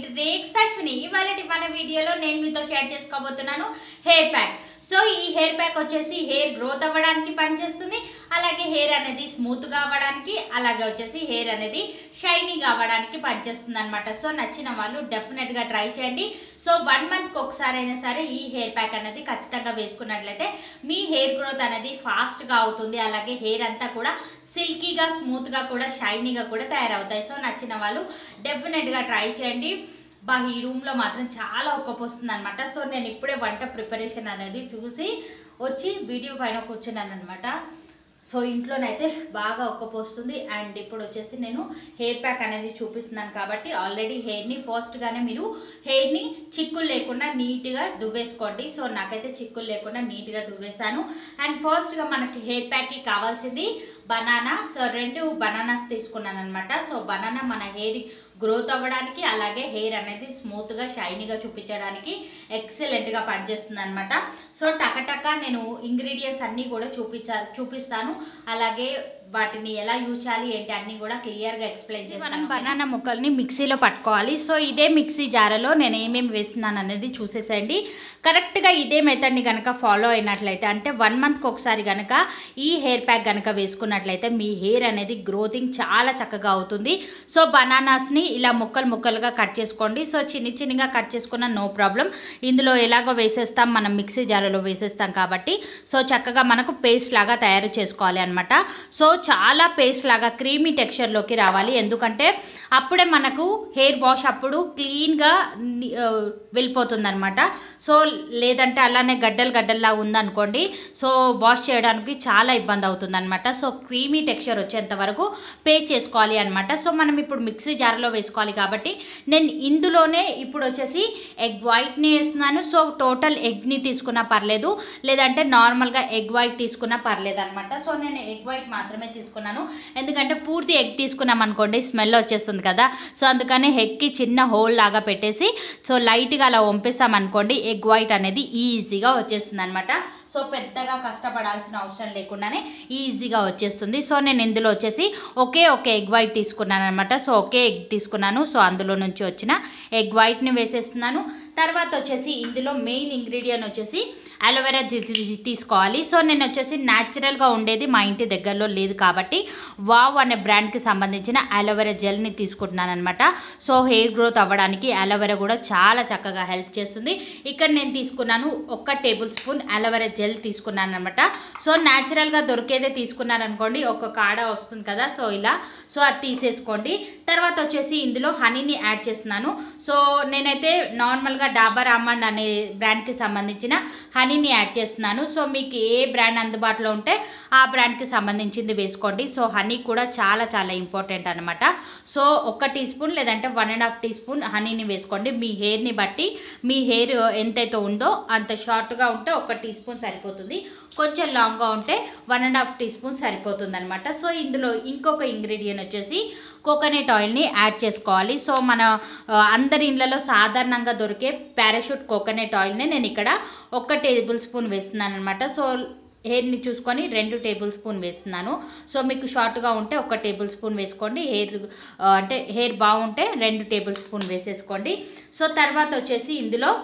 rakes Ashwini ఇవాళ మన వీడియోలో నేను మీతో షేర్ చేసుకోబోతున్నాను హెయిర్ ప్యాక్ సో ఈ హెయిర్ ప్యాక్ వచ్చేసి హెయిర్ గ్రోత్ అవ్వడానికి పనిచేస్తుంది అలాగే హెయిర్ అనేది స్మూత్గా అవ్వడానికి అలాగే వచ్చేసి హెయిర్ అనేది షైనింగ్ అవ్వడానికి పనిచేస్తుంది అనమాట సో నచ్చిన వాళ్ళు డెఫినెట్గా ట్రై చేయండి సో వన్ మంత్కి ఒకసారి అయినా సరే ఈ హెయిర్ ప్యాక్ అనేది ఖచ్చితంగా వేసుకున్నట్లయితే మీ హెయిర్ గ్రోత్ అనేది ఫాస్ట్గా అవుతుంది అలాగే హెయిర్ అంతా కూడా సిల్కీగా స్మూత్గా కూడా షైనీగా కూడా తయారవుతాయి సో నచ్చిన వాళ్ళు డెఫినెట్గా ట్రై చేయండి బా ఈ రూమ్లో మాత్రం చాలా ఒక్కపోస్తుంది అనమాట సో నేను ఇప్పుడే వంట ప్రిపరేషన్ అనేది చూసి వచ్చి వీడియో పైన కూర్చున్నాను అనమాట సో ఇంట్లోనైతే బాగా ఒక్కపోస్తుంది అండ్ ఇప్పుడు వచ్చేసి నేను హెయిర్ ప్యాక్ అనేది చూపిస్తున్నాను కాబట్టి ఆల్రెడీ హెయిర్ని ఫస్ట్గానే మీరు హెయిర్ని చిక్కులు లేకుండా నీట్గా దువ్వేసుకోండి సో నాకైతే చిక్కులు లేకుండా నీట్గా దువ్వేశాను అండ్ ఫస్ట్గా మనకి హెయిర్ ప్యాక్కి కావాల్సింది బనానా సో రెండు బనానాస్ తీసుకున్నాను అనమాట సో బనానా మన హెయిర్ గ్రోత్ అవ్వడానికి అలాగే హెయిర్ అనేది స్మూత్గా షైనీగా చూపించడానికి ఎక్సలెంట్గా పనిచేస్తుంది అనమాట సో టకటక నేను ఇంగ్రీడియంట్స్ అన్నీ కూడా చూపించా చూపిస్తాను అలాగే వాటిని ఎలా యూజ్ చేయాలి ఏంటి అన్నీ కూడా క్లియర్గా ఎక్స్ప్లెయిన్ చేస్తాను మనం బనానా ముక్కల్ని మిక్సీలో పట్టుకోవాలి సో ఇదే మిక్సీ జారలో నేను ఏమేమి వేస్తున్నాను అనేది చూసేసేయండి కరెక్ట్గా ఇదే మెథడ్ని కనుక ఫాలో అయినట్లయితే అంటే వన్ మంత్కి ఒకసారి కనుక ఈ హెయిర్ ప్యాక్ కనుక వేసుకున్నట్లయితే మీ హెయిర్ అనేది గ్రోతింగ్ చాలా చక్కగా అవుతుంది సో బనానాస్ని ఇలా ముక్కలు ముక్కలుగా కట్ చేసుకోండి సో చిన్ని చిన్నగా కట్ చేసుకున్న నో ప్రాబ్లం ఇందులో ఎలాగో వేసేస్తాం మనం మిక్సీ జారలో వేసేస్తాం కాబట్టి సో చక్కగా మనకు పేస్ట్ లాగా తయారు చేసుకోవాలి అనమాట సో చాలా పేస్ట్ లాగా క్రీమీ టెక్స్చర్లోకి రావాలి ఎందుకంటే అప్పుడే మనకు హెయిర్ వాష్ అప్పుడు క్లీన్గా వెళ్ళిపోతుంది అనమాట సో లేదంటే అలానే గడ్డలు గడ్డల్లా ఉందనుకోండి సో వాష్ చేయడానికి చాలా ఇబ్బంది అవుతుంది అనమాట సో క్రీమీ టెక్స్చర్ వచ్చేంత వరకు పేస్ట్ చేసుకోవాలి అనమాట సో మనం ఇప్పుడు మిక్సీ జార్లో వేసుకోవాలి కాబట్టి నేను ఇందులోనే ఇప్పుడు వచ్చేసి ఎగ్ వైట్ని వేస్తున్నాను సో టోటల్ ఎగ్ని తీసుకున్నా పర్లేదు లేదంటే నార్మల్గా ఎగ్ వైట్ తీసుకున్నా పర్లేదు అనమాట సో నేను ఎగ్ వైట్ మాత్రమే తీసుకున్నాను ఎందుకంటే పూర్తి ఎగ్ తీసుకున్నాం అనుకోండి స్మెల్ వచ్చేస్తుంది కదా సో అందుకని ఎగ్కి చిన్న హోల్ లాగా పెట్టేసి సో లైట్గా అలా వంపేసాం అనుకోండి ఎగ్ వైట్ అనేది ఈజీగా వచ్చేస్తుంది అనమాట సో పెద్దగా కష్టపడాల్సిన అవసరం లేకుండానే ఈజీగా వచ్చేస్తుంది సో నేను ఇందులో వచ్చేసి ఒకే ఒక ఎగ్ వైట్ తీసుకున్నాను అనమాట సో ఒకే ఎగ్ తీసుకున్నాను సో అందులో నుంచి వచ్చిన ఎగ్ వైట్ని వేసేస్తున్నాను తర్వాత వచ్చేసి ఇందులో మెయిన్ ఇంగ్రీడియంట్ వచ్చేసి అలోవెరా తీసుకోవాలి సో నేను వచ్చేసి న్యాచురల్గా ఉండేది మా ఇంటి దగ్గరలో లేదు కాబట్టి వావ్ అనే బ్రాండ్కి సంబంధించిన అలోవెరా జెల్ని తీసుకుంటున్నాను అనమాట సో హెయిర్ గ్రోత్ అవ్వడానికి అలోవెరా కూడా చాలా చక్కగా హెల్ప్ చేస్తుంది ఇక్కడ నేను తీసుకున్నాను ఒక్క టేబుల్ స్పూన్ అలోవెరా జెల్ తీసుకున్నాను అనమాట సో న్యాచురల్గా దొరికేదే తీసుకున్నాను అనుకోండి ఒక కాడ వస్తుంది కదా సో ఇలా సో అది తీసేసుకోండి తర్వాత వచ్చేసి ఇందులో హనీని యాడ్ చేస్తున్నాను సో నేనైతే నార్మల్గా డాబర్ ఆమండ్ అనే బ్రాండ్కి సంబంధించిన హనీని యాడ్ చేస్తున్నాను సో మీకు ఏ బ్రాండ్ అందుబాటులో ఉంటే ఆ బ్రాండ్కి సంబంధించింది వేసుకోండి సో హనీ కూడా చాలా చాలా ఇంపార్టెంట్ అనమాట సో ఒక టీ స్పూన్ లేదంటే one and half teaspoon హనీని వేసుకోండి మీ హెయిర్ని బట్టి మీ హెయిర్ ఎంతైతే ఉందో అంత షార్ట్గా ఉంటే ఒక టీ స్పూన్ సరిపోతుంది కొంచెం లాంగ్గా ఉంటే one and half teaspoon సరిపోతుంది అనమాట సో ఇందులో ఇంకొక ఇంగ్రీడియంట్ వచ్చేసి కోకోనట్ ఆయిల్ని యాడ్ చేసుకోవాలి సో మన ఆ, అందరి ఇళ్ళలో సాధారణంగా దొరికే పారాషూట్ కోకోనట్ ఆయిల్ని నేను ఇక్కడ ఒక టేబుల్ స్పూన్ వేస్తున్నాను అనమాట సో హెయిర్ని చూసుకొని రెండు టేబుల్ స్పూన్ వేస్తున్నాను సో మీకు షార్ట్గా ఉంటే ఒక టేబుల్ స్పూన్ వేసుకోండి హెయిర్ ఆ, అంటే హెయిర్ బాగుంటే రెండు టేబుల్ స్పూన్ వేసేసుకోండి సో తర్వాత వచ్చేసి ఇందులో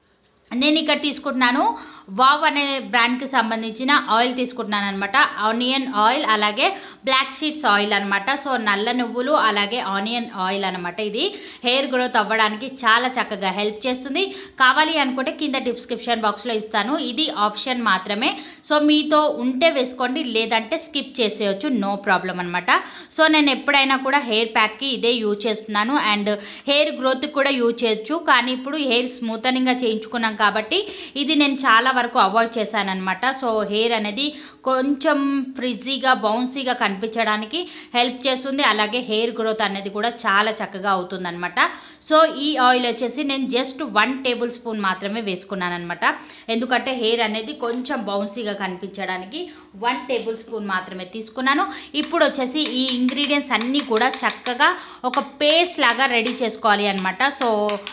నేను ఇక్కడ తీసుకుంటున్నాను వావ్ అనే బ్రాండ్కి సంబంధించిన ఆయిల్ తీసుకుంటున్నాను అనమాట ఆనియన్ ఆయిల్ అలాగే బ్లాక్ షీట్స్ ఆయిల్ అనమాట సో నల్ల నువ్వులు అలాగే ఆనియన్ ఆయిల్ అనమాట ఇది హెయిర్ గ్రోత్ అవ్వడానికి చాలా చక్కగా హెల్ప్ చేస్తుంది కావాలి అనుకుంటే కింద డిస్క్రిప్షన్ బాక్స్లో ఇస్తాను ఇది ఆప్షన్ మాత్రమే సో మీతో ఉంటే వేసుకోండి లేదంటే స్కిప్ చేసేయచ్చు నో ప్రాబ్లం అనమాట సో నేను ఎప్పుడైనా కూడా హెయిర్ ప్యాక్కి ఇదే యూజ్ చేస్తున్నాను అండ్ హెయిర్ గ్రోత్ కూడా యూజ్ చేయొచ్చు కానీ ఇప్పుడు హెయిర్ స్మూతనింగ్గా చేయించుకున్నాం కాబట్టి ఇది నేను చాలా వరకు అవాయిడ్ చేశాను అనమాట సో హెయిర్ అనేది కొంచెం ఫ్రిజీగా బౌన్సీగా కనిపించడానికి హెల్ప్ చేస్తుంది అలాగే హెయిర్ గ్రోత్ అనేది కూడా చాలా చక్కగా అవుతుందన్నమాట సో ఈ ఆయిల్ వచ్చేసి నేను జస్ట్ వన్ టేబుల్ స్పూన్ మాత్రమే వేసుకున్నాను అనమాట ఎందుకంటే హెయిర్ అనేది కొంచెం బౌన్సీగా కనిపించడానికి వన్ టేబుల్ స్పూన్ మాత్రమే తీసుకున్నాను ఇప్పుడు వచ్చేసి ఈ ఇంగ్రీడియంట్స్ అన్నీ కూడా చక్కగా ఒక పేస్ట్ లాగా రెడీ చేసుకోవాలి అనమాట సో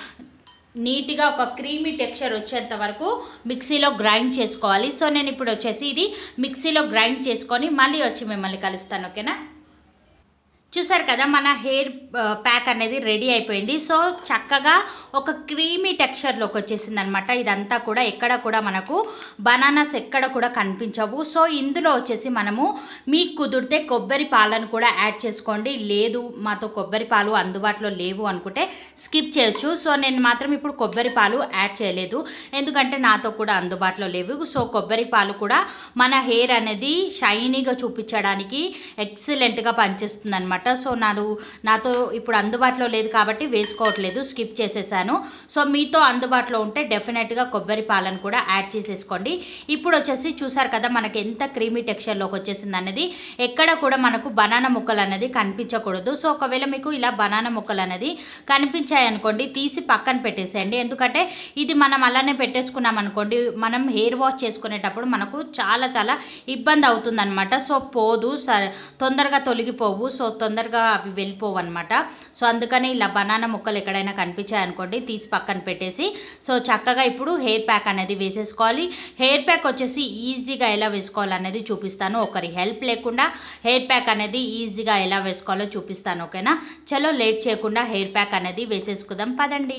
నీట్గా ఒక క్రీమీ టెక్స్చర్ వచ్చేంత వరకు మిక్సీలో గ్రైండ్ చేసుకోవాలి సో నేను ఇప్పుడు వచ్చేసి ఇది మిక్సీలో గ్రైండ్ చేసుకొని మళ్ళీ వచ్చి మిమ్మల్ని కలుస్తాను ఓకేనా చూసారు కదా మన హెయిర్ ప్యాక్ అనేది రెడీ అయిపోయింది సో చక్కగా ఒక క్రీమీ టెక్స్చర్లోకి వచ్చేసింది అనమాట ఇదంతా కూడా ఎక్కడ కూడా మనకు బనానాస్ ఎక్కడ కూడా కనిపించవు సో ఇందులో వచ్చేసి మనము మీకు కుదిరితే కొబ్బరి పాలను కూడా యాడ్ చేసుకోండి లేదు మాతో కొబ్బరి పాలు అందుబాటులో లేవు అనుకుంటే స్కిప్ చేయొచ్చు సో నేను మాత్రం ఇప్పుడు కొబ్బరి పాలు యాడ్ చేయలేదు ఎందుకంటే నాతో కూడా అందుబాటులో లేవు సో కొబ్బరి పాలు కూడా మన హెయిర్ అనేది షైనీగా చూపించడానికి ఎక్సలెంట్గా పనిచేస్తుంది అనమాట సో నాను నాతో ఇప్పుడు అందుబాటులో లేదు కాబట్టి వేసుకోవట్లేదు స్కిప్ చేసేసాను సో మీతో అందుబాటులో ఉంటే డెఫినెట్గా కొబ్బరి పాలను కూడా యాడ్ చేసేసుకోండి ఇప్పుడు వచ్చేసి చూసారు కదా మనకి ఎంత క్రీమీ టెక్స్చర్లోకి వచ్చేసింది అనేది ఎక్కడ కూడా మనకు బనానా ముక్కలు అనేది కనిపించకూడదు సో ఒకవేళ మీకు ఇలా బనానా ముక్కలు అనేది కనిపించాయి అనుకోండి తీసి పక్కన పెట్టేసేయండి ఎందుకంటే ఇది మనం అలానే పెట్టేసుకున్నాం అనుకోండి మనం హెయిర్ వాష్ చేసుకునేటప్పుడు మనకు చాలా చాలా ఇబ్బంది అవుతుందన్నమాట సో పోదు స- తొందరగా తొలగిపోవు సో తొందరగా అవి వెళ్ళిపోవు అనమాట సో అందుకని ఇలా బనానా ముక్కలు ఎక్కడైనా కనిపించాయి అనుకోండి తీసి పక్కన పెట్టేసి సో చక్కగా ఇప్పుడు హెయిర్ ప్యాక్ అనేది వేసేసుకోవాలి హెయిర్ ప్యాక్ వచ్చేసి ఈజీగా ఎలా వేసుకోవాలనేది చూపిస్తాను ఒకరి హెల్ప్ లేకుండా హెయిర్ ప్యాక్ అనేది ఈజీగా ఎలా వేసుకోవాలో చూపిస్తాను ఓకేనా చలో లేట్ చేయకుండా హెయిర్ ప్యాక్ అనేది వేసేసుకుందాం పదండి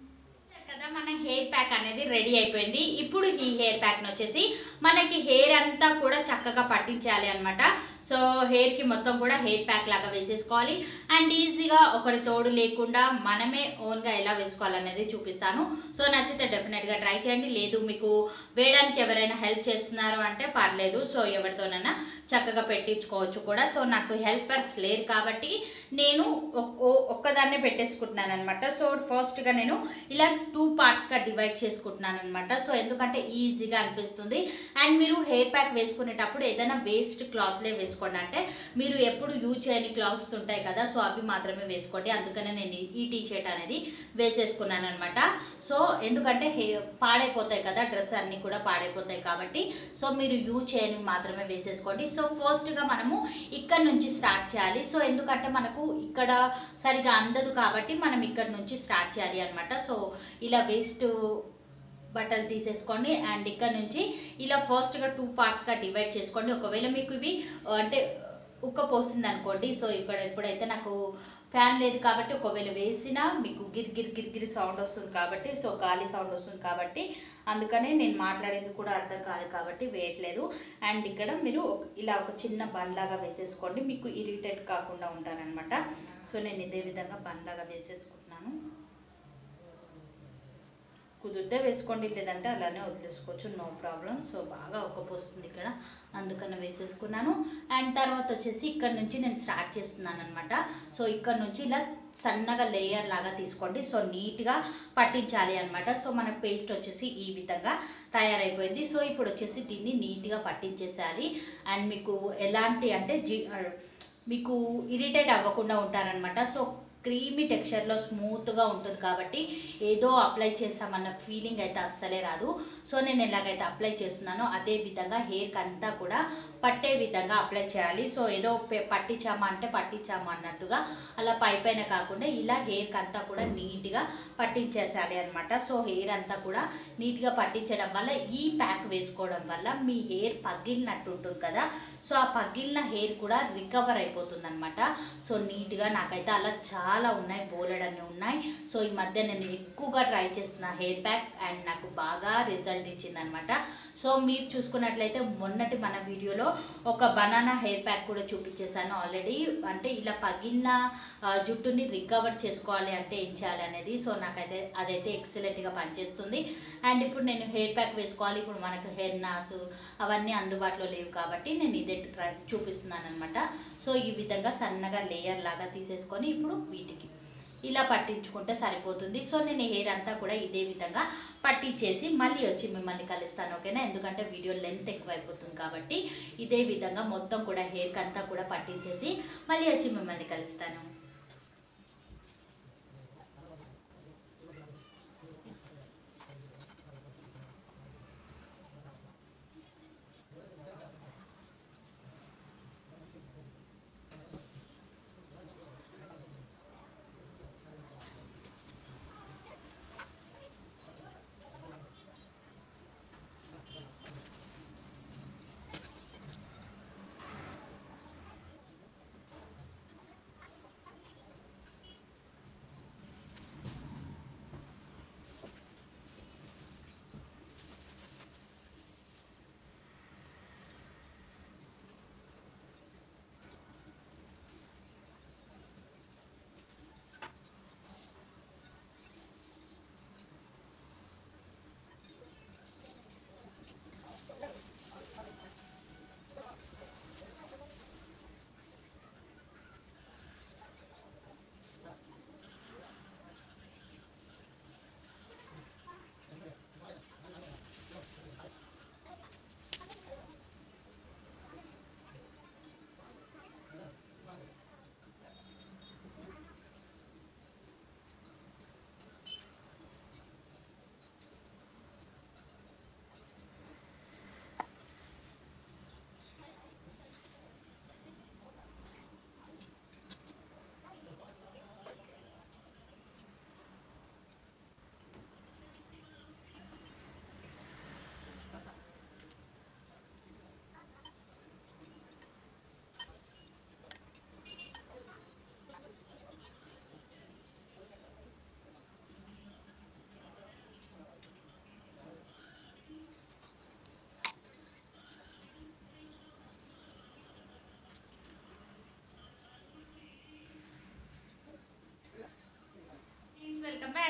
కదా మన హెయిర్ ప్యాక్ అనేది రెడీ అయిపోయింది ఇప్పుడు ఈ హెయిర్ ప్యాక్ని వచ్చేసి మనకి హెయిర్ అంతా కూడా చక్కగా పట్టించాలి అనమాట సో హెయిర్కి మొత్తం కూడా హెయిర్ ప్యాక్ లాగా వేసేసుకోవాలి అండ్ ఈజీగా ఒకరి తోడు లేకుండా మనమే ఓన్గా ఎలా వేసుకోవాలనేది చూపిస్తాను సో నచ్చితే డెఫినెట్గా ట్రై చేయండి లేదు మీకు వేయడానికి ఎవరైనా హెల్ప్ చేస్తున్నారు అంటే పర్లేదు సో ఎవరితోనైనా చక్కగా పెట్టించుకోవచ్చు కూడా సో నాకు హెల్పర్స్ లేరు కాబట్టి నేను ఒక్- ఓ- ఒక్కదాన్నే పెట్టేసుకుంటున్నాను అనమాట సో ఫస్ట్గా నేను ఇలా టూ పార్ట్స్గా డివైడ్ చేసుకుంటున్నాను అనమాట సో ఎందుకంటే ఈజీగా అనిపిస్తుంది అండ్ మీరు హెయిర్ ప్యాక్ వేసుకునేటప్పుడు ఏదైనా వేస్ట్ క్లాత్లే వేసుకోండి అంటే మీరు ఎప్పుడు యూజ్ చేయని క్లాత్స్ ఉంటాయి కదా సో అవి మాత్రమే వేసుకోండి అందుకనే నేను ఈ- ఈ టీ షర్ట్ అనేది వేసేసుకున్నాను అనమాట సో ఎందుకంటే హే పాడైపోతాయి కదా డ్రెస్ అన్నీ కూడా పాడైపోతాయి కాబట్టి సో మీరు యూజ్ చేయని మాత్రమే వేసేసుకోండి సో ఫస్ట్గా మనము ఇక్కడ నుంచి స్టార్ట్ చేయాలి సో ఎందుకంటే మనకు ఇక్కడ సరిగా అందదు కాబట్టి మనం ఇక్కడ నుంచి స్టార్ట్ చేయాలి అనమాట సో ఇలా వేస్ట్ బట్టలు తీసేసుకోండి అండ్ ఇక్కడ నుంచి ఇలా ఫస్ట్గా టూ పార్ట్స్గా డివైడ్ చేసుకోండి ఒకవేళ మీకు ఇవి ఆ, అంటే ఉక్క పోసింది అనుకోండి సో ఇక్కడ ఇప్పుడైతే నాకు ఫ్యాన్ లేదు కాబట్టి ఒకవేళ వేసినా మీకు గిర్ గిర్ గిర్ గిర్ సౌండ్ వస్తుంది కాబట్టి సో గాలి సౌండ్ వస్తుంది కాబట్టి అందుకనే నేను మాట్లాడేది కూడా అర్థం కాదు కాబట్టి వేయట్లేదు అండ్ ఇక్కడ మీరు ఒక- ఇలా ఒక చిన్న బండ్లాగా వేసేసుకోండి మీకు ఇరిటేట్ కాకుండా ఉంటారనమాట సో నేను ఇదే విధంగా బండ్లాగా వేసేసుకుంటున్నాను కుదిరితే వేసుకోండి లేదంటే అలానే వదిలేసుకోవచ్చు నో ప్రాబ్లం సో బాగా ఒక్కపోస్తుంది ఇక్కడ అందుకని వేసేసుకున్నాను అండ్ తర్వాత వచ్చేసి ఇక్కడ నుంచి నేను స్టార్ట్ చేస్తున్నాను అనమాట సో ఇక్కడ నుంచి ఇలా సన్నగా లేయర్ లాగా తీసుకోండి సో నీట్గా పట్టించాలి అనమాట సో మనకు పేస్ట్ వచ్చేసి ఈ విధంగా తయారైపోయింది సో ఇప్పుడు వచ్చేసి దీన్ని నీట్గా పట్టించేసేయాలి అండ్ మీకు ఎలాంటి అంటే జి మీకు ఇరిటేట్ అవ్వకుండా ఉంటారనమాట సో క్రీమీ టెక్స్చర్లో స్మూత్గా ఉంటుంది కాబట్టి ఏదో అప్లై చేసామన్న ఫీలింగ్ అయితే అస్సలే రాదు సో నేను ఎలాగైతే అప్లై చేస్తున్నానో అదే విధంగా హెయిర్కి అంతా కూడా పట్టే విధంగా అప్లై చేయాలి సో ఏదో పె- పట్టించామా అంటే పట్టించాము అన్నట్టుగా అలా పై పైన కాకుండా ఇలా హెయిర్కి అంతా కూడా నీట్గా పట్టించేసేయాలి అనమాట సో హెయిర్ అంతా కూడా నీట్గా పట్టించడం వల్ల ఈ ప్యాక్ వేసుకోవడం వల్ల మీ హెయిర్ పగిలినట్టు ఉంటుంది కదా సో ఆ పగిలిన హెయిర్ కూడా రికవర్ అయిపోతుంది అనమాట సో నీట్గా నాకైతే అలా చాలా ఉన్నాయి బోలెడన్ని ఉన్నాయి సో ఈ మధ్య నేను ఎక్కువగా ట్రై చేస్తున్న హెయిర్ ప్యాక్ అండ్ నాకు బాగా రిజల్ట్ ఇచ్చిందనమాట సో మీరు చూసుకున్నట్లయితే మొన్నటి మన వీడియోలో ఒక బనానా హెయిర్ ప్యాక్ కూడా చూపించేశాను ఆల్రెడీ అంటే ఇలా పగిలిన ఆ, జుట్టుని రికవర్ చేసుకోవాలి అంటే ఏం చేయాలి అనేది సో నాకైతే అదైతే ఎక్సలెంట్గా పనిచేస్తుంది అండ్ ఇప్పుడు నేను హెయిర్ ప్యాక్ వేసుకోవాలి ఇప్పుడు మనకు హెయిర్ నాసు అవన్నీ అందుబాటులో లేవు కాబట్టి నేను ఇదే ట్రై చూపిస్తున్నాను అనమాట సో ఈ విధంగా సన్నగా లేయర్ లాగా తీసేసుకొని ఇప్పుడు వీటికి ఇలా పట్టించుకుంటే సరిపోతుంది సో నేను హెయిర్ అంతా కూడా ఇదే విధంగా పట్టించేసి మళ్ళీ వచ్చి మిమ్మల్ని కలుస్తాను ఓకేనా ఎందుకంటే వీడియో లెంత్ ఎక్కువ అయిపోతుంది కాబట్టి ఇదే విధంగా మొత్తం కూడా హెయిర్కి అంతా కూడా పట్టించేసి మళ్ళీ వచ్చి మిమ్మల్ని కలుస్తాను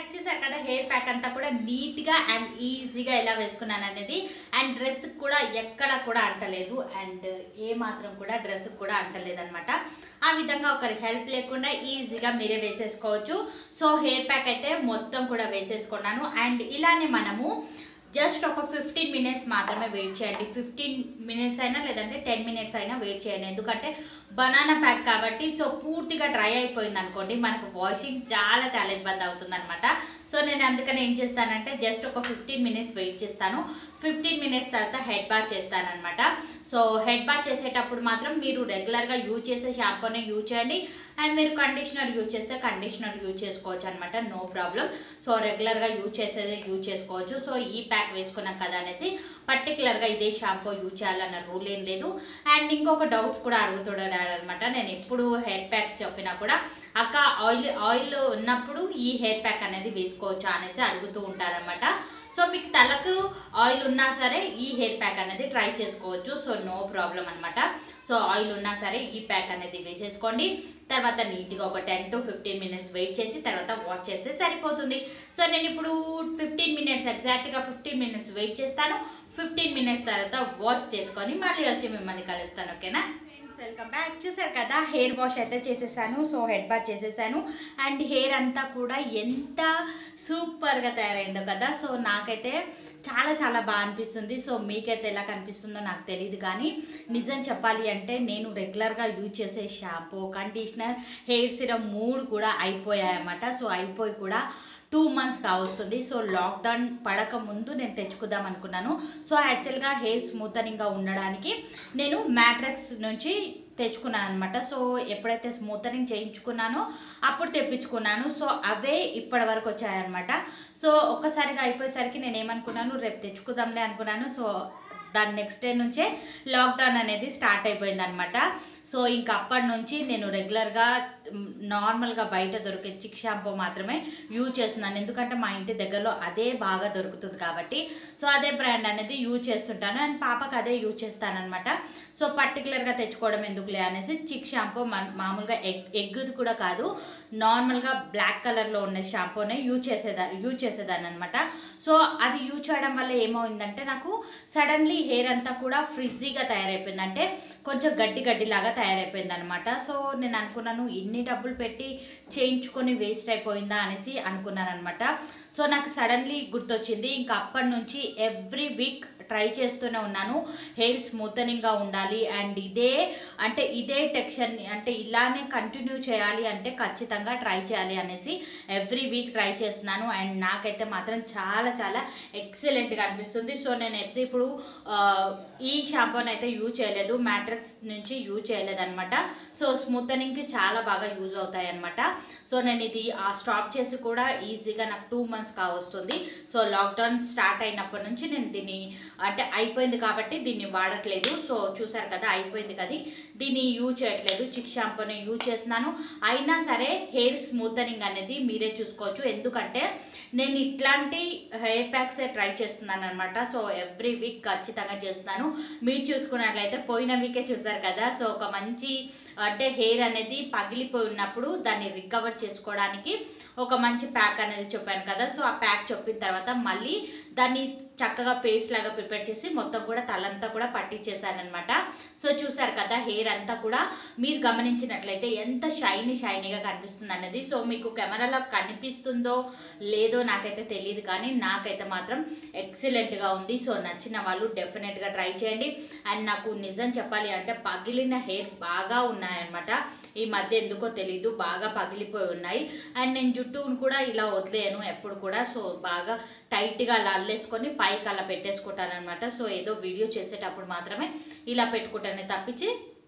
బ్యాక్ చూసారు కదా హెయిర్ ప్యాక్ అంతా కూడా నీట్గా అండ్ ఈజీగా ఎలా వేసుకున్నాను అనేది అండ్ డ్రెస్ కూడా ఎక్కడ కూడా అంటలేదు అండ్ ఏ మాత్రం కూడా డ్రెస్ కూడా అంటలేదు అనమాట ఆ విధంగా ఒకరి హెల్ప్ లేకుండా ఈజీగా మీరే వేసేసుకోవచ్చు సో హెయిర్ ప్యాక్ అయితే మొత్తం కూడా వేసేసుకున్నాను అండ్ ఇలానే మనము జస్ట్ ఒక ఫిఫ్టీన్ మినిట్స్ మాత్రమే వెయిట్ చేయండి ఫిఫ్టీన్ మినిట్స్ అయినా లేదంటే టెన్ మినిట్స్ అయినా వెయిట్ చేయండి ఎందుకంటే బనానా ప్యాక్ కాబట్టి సో పూర్తిగా డ్రై అయిపోయింది అనుకోండి మనకు వాషింగ్ చాలా చాలా ఇబ్బంది అవుతుంది అనమాట సో నేను అందుకని ఏం చేస్తానంటే జస్ట్ ఒక ఫిఫ్టీన్ మినిట్స్ వెయిట్ చేస్తాను ఫిఫ్టీన్ మినిట్స్ తర్వాత హెడ్ బాత్ చేస్తానన్నమాట సో హెడ్ బాత్ చేసేటప్పుడు మాత్రం మీరు రెగ్యులర్గా యూజ్ చేసే షాంపూనే యూజ్ చేయండి అండ్ మీరు కండిషనర్ యూజ్ చేస్తే కండిషనర్ యూజ్ చేసుకోవచ్చు అనమాట నో ప్రాబ్లం సో రెగ్యులర్గా యూజ్ చేసేది యూజ్ చేసుకోవచ్చు సో ఈ ప్యాక్ వేసుకున్నాం కదా అనేసి పర్టికులర్గా ఇదే షాంపూ యూజ్ చేయాలన్న రూల్ ఏం లేదు అండ్ ఇంకొక డౌట్స్ కూడా అడుగుతున్నాడు అనమాట నేను ఎప్పుడు హెయిర్ ప్యాక్స్ చెప్పినా కూడా అక్క ఆయిల్ ఆయిల్ ఉన్నప్పుడు ఈ హెయిర్ ప్యాక్ అనేది వేసుకోవచ్చా అనేసి అడుగుతూ ఉంటారనమాట సో మీకు తలకు ఆయిల్ ఉన్నా సరే ఈ హెయిర్ ప్యాక్ అనేది ట్రై చేసుకోవచ్చు సో నో ప్రాబ్లం అనమాట సో ఆయిల్ ఉన్నా సరే ఈ ప్యాక్ అనేది వేసేసుకోండి తర్వాత నీట్గా ఒక ten to fifteen minutes wait చేసి తర్వాత వాష్ చేస్తే సరిపోతుంది సో నేను ఇప్పుడు ఫిఫ్టీన్ మినిట్స్ ఎగ్జాక్ట్గా ఫిఫ్టీన్ మినిట్స్ వెయిట్ చేస్తాను ఫిఫ్టీన్ మినిట్స్ తర్వాత వాష్ చేసుకొని మళ్ళీ వచ్చి మిమ్మల్ని కలుస్తాను ఓకేనా వెల్కమ్ బ్యాక్ చూసారు కదా హెయిర్ వాష్ అయితే చేసేసాను సో హెడ్ బాత్ చేసేసాను అండ్ హెయిర్ అంతా కూడా ఎంత సూపర్గా తయారైందో కదా సో నాకైతే చాలా చాలా బాగా అనిపిస్తుంది సో మీకైతే ఎలా కనిపిస్తుందో నాకు తెలియదు కానీ నిజం చెప్పాలి అంటే నేను రెగ్యులర్గా యూజ్ చేసే షాంపూ కండిషనర్ హెయిర్ సిరమ్ మూడు కూడా అయిపోయాయి అన్నమాట సో అయిపోయి కూడా టూ మంత్స్ కావస్తుంది సో లాక్డౌన్ పడక ముందు నేను తెచ్చుకుందాం అనుకున్నాను సో యాక్చువల్గా హెయిర్ స్మూతనింగ్గా ఉండడానికి నేను మ్యాట్రిక్స్ నుంచి తెచ్చుకున్నాను అనమాట సో ఎప్పుడైతే స్మూతనింగ్ చేయించుకున్నానో అప్పుడు తెప్పించుకున్నాను సో అవే ఇప్పటి వరకు వచ్చాయన్నమాట సో ఒక్కసారిగా అయిపోయేసరికి నేను ఏమనుకున్నాను రేపు తెచ్చుకుందాంలే అనుకున్నాను సో దాని నెక్స్ట్ డే నుంచే లాక్డౌన్ అనేది స్టార్ట్ అయిపోయింది అనమాట సో ఇంకా అప్పటి నుంచి నేను రెగ్యులర్గా నార్మల్గా బయట దొరికే చిక్ షాంపూ మాత్రమే యూజ్ చేస్తున్నాను ఎందుకంటే మా ఇంటి దగ్గరలో అదే బాగా దొరుకుతుంది కాబట్టి సో అదే బ్రాండ్ అనేది యూజ్ చేస్తుంటాను అండ్ పాపకు అదే యూజ్ చేస్తానన్నమాట సో పర్టికులర్గా తెచ్చుకోవడం ఎందుకులే అనేసి చిక్ షాంపూ మన మామూలుగా ఎగ్ ఎగ్గుది కూడా కాదు నార్మల్గా బ్లాక్ కలర్లో ఉన్న షాంపూనే యూజ్ చేసేదా యూజ్ చేసేదాన్ని అనమాట సో అది యూజ్ చేయడం వల్ల ఏమైందంటే నాకు సడన్లీ హెయిర్ అంతా కూడా ఫ్రిజ్జీగా తయారైపోయింది అంటే కొంచెం గడ్డి గడ్డిలాగా తయారైపోయింది అనమాట సో నేను అనుకున్నాను ఇన్ని డబ్బులు పెట్టి చేయించుకొని వేస్ట్ అయిపోయిందా అనేసి అనుకున్నాను అనమాట సో నాకు సడన్లీ గుర్తొచ్చింది ఇంకా అప్పటి నుంచి ఎవ్రీ వీక్ ట్రై చేస్తూనే ఉన్నాను హెయిర్ స్మూతనింగ్గా ఉండాలి అండ్ ఇదే అంటే ఇదే టెక్షన్ అంటే ఇలానే కంటిన్యూ చేయాలి అంటే ఖచ్చితంగా ట్రై చేయాలి అనేసి ఎవ్రీ వీక్ ట్రై చేస్తున్నాను అండ్ నాకైతే మాత్రం చాలా చాలా ఎక్సలెంట్గా అనిపిస్తుంది సో నేను అయితే ఇప్పుడు ఆ, ఈ షాంపూని అయితే యూజ్ చేయలేదు మ్యాట్రిక్స్ నుంచి యూజ్ చేయలేదు అనమాట సో స్మూతనింగ్కి చాలా బాగా యూజ్ అవుతాయి అనమాట సో నేను ఇది ఆ స్టాప్ చేసి కూడా ఈజీగా నాకు టూ మంత్స్ కావస్తుంది సో లాక్డౌన్ స్టార్ట్ అయినప్పటి నుంచి నేను దీన్ని అంటే అయిపోయింది కాబట్టి దీన్ని వాడట్లేదు సో చూసారు కదా అయిపోయింది కదా దీన్ని యూజ్ చేయట్లేదు చిక్ షాంపూని యూజ్ చేస్తున్నాను అయినా సరే హెయిర్ స్మూతనింగ్ అనేది మీరే చూసుకోవచ్చు ఎందుకంటే నేను ఇట్లాంటి హెయిర్ ప్యాక్సే ట్రై చేస్తున్నాను అనమాట సో ఎవ్రీ వీక్ ఖచ్చితంగా చేస్తున్నాను మీరు చూసుకున్నట్లయితే పోయిన వీకే చూసారు కదా సో ఒక మంచి అంటే హెయిర్ అనేది పగిలిపోయి ఉన్నప్పుడు దాన్ని రికవర్ చేసుకోవడానికి ఒక మంచి ప్యాక్ అనేది చెప్పాను కదా సో ఆ ప్యాక్ చెప్పిన తర్వాత మళ్ళీ దాన్ని చక్కగా పేస్ట్ లాగా ప్రిపేర్ చేసి మొత్తం కూడా తలంతా కూడా పట్టించేసాను అనమాట సో చూసారు కదా హెయిర్ అంతా కూడా మీరు గమనించినట్లయితే ఎంత షైనీ షైనీగా కనిపిస్తుంది అనేది సో మీకు కెమెరాలో కనిపిస్తుందో లేదో నాకైతే తెలియదు కానీ నాకైతే మాత్రం ఎక్సలెంట్గా ఉంది సో నచ్చిన వాళ్ళు డెఫినెట్గా ట్రై చేయండి అండ్ నాకు నిజం చెప్పాలి అంటే పగిలిన హెయిర్ బాగా ఉన్నాయన్నమాట ఈ మధ్య ఎందుకో తెలీదు బాగా పగిలిపోయి ఉన్నాయి అండ్ నేను జుట్టును కూడా ఇలా వదిలేను ఎప్పుడు కూడా సో బాగా టైట్గా అలా అల్లేసుకొని పైకి అలా పెట్టేసుకుంటాను అనమాట సో ఏదో వీడియో చేసేటప్పుడు మాత్రమే ఇలా పెట్టుకుంటానే తప్పించి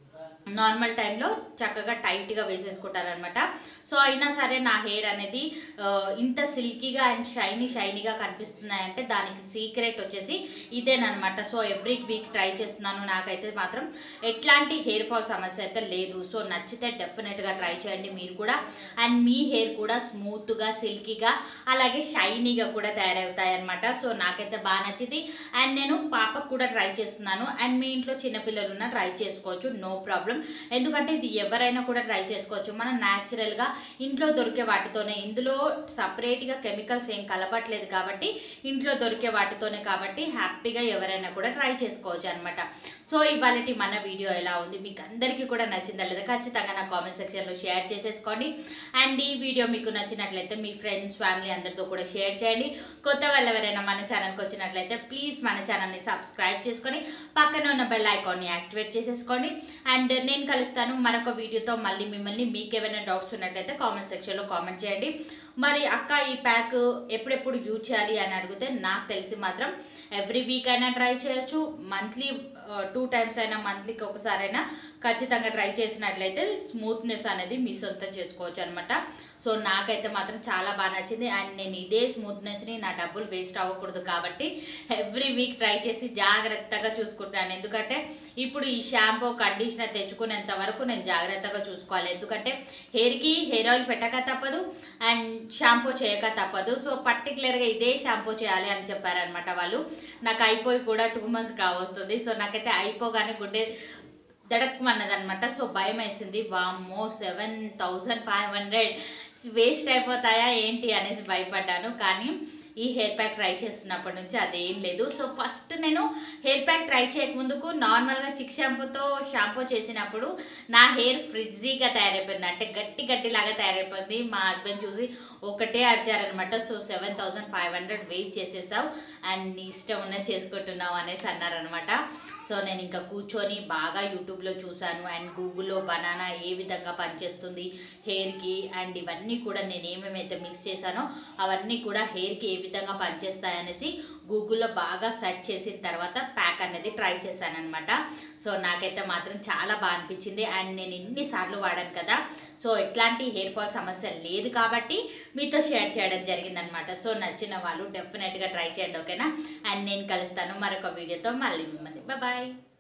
నార్మల్ టైంలో చక్కగా టైట్గా వేసేసుకుంటారనమాట సో అయినా సరే నా హెయిర్ అనేది ఆ, ఇంత సిల్కీగా అండ్ షైనీ షైనీగా కనిపిస్తున్నాయంటే దానికి సీక్రెట్ వచ్చేసి ఇదేనమాట సో ఎవ్రీ వీక్ ట్రై చేస్తున్నాను నాకైతే మాత్రం ఎట్లాంటి హెయిర్ ఫాల్ సమస్య అయితే లేదు సో నచ్చితే డెఫినెట్గా ట్రై చేయండి మీరు కూడా అండ్ మీ హెయిర్ కూడా స్మూత్గా సిల్కీగా అలాగే షైనీగా కూడా తయారవుతాయి అనమాట సో నాకైతే బాగా నచ్చింది అండ్ నేను పాపకు కూడా ట్రై చేస్తున్నాను అండ్ మీ ఇంట్లో చిన్నపిల్లలు ఉన్న ట్రై చేసుకోవచ్చు నో ప్రాబ్లం ప్రాబ్లం ఎందుకంటే ఇది ఎవరైనా కూడా ట్రై చేసుకోవచ్చు మనం న్యాచురల్గా ఇంట్లో దొరికే వాటితోనే ఇందులో సపరేట్గా కెమికల్స్ ఏం కలపట్లేదు కాబట్టి ఇంట్లో దొరికే వాటితోనే కాబట్టి హ్యాపీగా ఎవరైనా కూడా ట్రై చేసుకోవచ్చు అనమాట సో ఇవాళ మన వీడియో ఎలా ఉంది మీకు అందరికీ కూడా నచ్చిందా లేదా ఖచ్చితంగా నా కామెంట్ సెక్షన్లో షేర్ చేసేసుకోండి అండ్ ఈ వీడియో మీకు నచ్చినట్లయితే మీ ఫ్రెండ్స్ ఫ్యామిలీ అందరితో కూడా షేర్ చేయండి కొత్త వాళ్ళు ఎవరైనా మన ఛానల్కి వచ్చినట్లయితే ప్లీజ్ మన ఛానల్ని సబ్స్క్రైబ్ చేసుకొని పక్కన ఉన్న బెల్ ఐకాన్ని యాక్టివేట్ చేసేసుకోండి అండ్ నేను కలుస్తాను మరొక వీడియోతో మళ్ళీ మిమ్మల్ని మీకు ఏమైనా డౌట్స్ ఉన్నట్లయితే కామెంట్ సెక్షన్లో కామెంట్ చేయండి మరి అక్క ఈ ప్యాక్ ఎప్పుడెప్పుడు యూజ్ చేయాలి అని అడిగితే నాకు తెలిసి మాత్రం ఎవ్రీ వీక్ అయినా ట్రై చేయొచ్చు మంత్లీ టూ టైమ్స్ అయినా మంత్లీకి ఒకసారైనా ఖచ్చితంగా ట్రై చేసినట్లయితే స్మూత్నెస్ అనేది మీ సొంతం చేసుకోవచ్చు అనమాట సో నాకైతే మాత్రం చాలా బాగా నచ్చింది అండ్ నేను ఇదే స్మూత్నెస్ని నా డబ్బులు వేస్ట్ అవ్వకూడదు కాబట్టి ఎవ్రీ వీక్ ట్రై చేసి జాగ్రత్తగా చూసుకుంటాను ఎందుకంటే ఇప్పుడు ఈ షాంపూ కండిషనర్ తెచ్చుకునేంత వరకు నేను జాగ్రత్తగా చూసుకోవాలి ఎందుకంటే హెయిర్కి హెయిర్ ఆయిల్ పెట్టక తప్పదు అండ్ షాంపూ చేయక తప్పదు సో పర్టికులర్గా ఇదే షాంపూ చేయాలి అని చెప్పారనమాట వాళ్ళు నాకు అయిపోయి కూడా టూ మంత్స్ కావస్తుంది సో నాకైతే అయిపోగానే గుండె దడక్కమన్నది అనమాట సో భయం వేసింది వామ్మో seven thousand five hundred waste అయిపోతాయా ఏంటి అనేసి భయపడ్డాను కానీ ఈ హెయిర్ ప్యాక్ ట్రై చేస్తున్నప్పటి నుంచి అదేం లేదు సో ఫస్ట్ నేను హెయిర్ ప్యాక్ ట్రై చేయకముందుకు నార్మల్గా చిక్ షాంపూతో షాంపూ చేసినప్పుడు నా హెయిర్ ఫ్రిడ్జీగా తయారైపోయింది అంటే గట్టి గట్టి లాగా తయారైపోయింది మా హస్బెండ్ చూసి ఒకటే అడిచారనమాట so seven thousand five hundred waste చేసేసావు అండ్ నీ ఇష్టం ఉన్నది చేసుకుంటున్నావు అనేసి అన్నారనమాట సో నేను ఇంకా కూర్చొని బాగా యూట్యూబ్లో చూశాను అండ్ గూగుల్లో బనానా ఏ విధంగా పనిచేస్తుంది హెయిర్కి అండ్ ఇవన్నీ కూడా నేను ఏమేమైతే మిక్స్ చేశానో అవన్నీ కూడా హెయిర్కి ఏ విధంగా పనిచేస్తాయనేసి గూగుల్లో బాగా సెర్చ్ చేసిన తర్వాత ప్యాక్ అనేది ట్రై చేశాను అనమాట సో నాకైతే మాత్రం చాలా బాగా అనిపించింది అండ్ నేను ఎన్నిసార్లు వాడాను కదా సో ఎట్లాంటి హెయిర్ ఫాల్ సమస్య లేదు కాబట్టి మీతో షేర్ చేయడం జరిగిందనమాట సో నచ్చిన వాళ్ళు డెఫినెట్గా ట్రై చేయండి ఓకేనా అండ్ నేను కలుస్తాను మరొక వీడియోతో మళ్ళీ మిమ్మల్ని బాయ్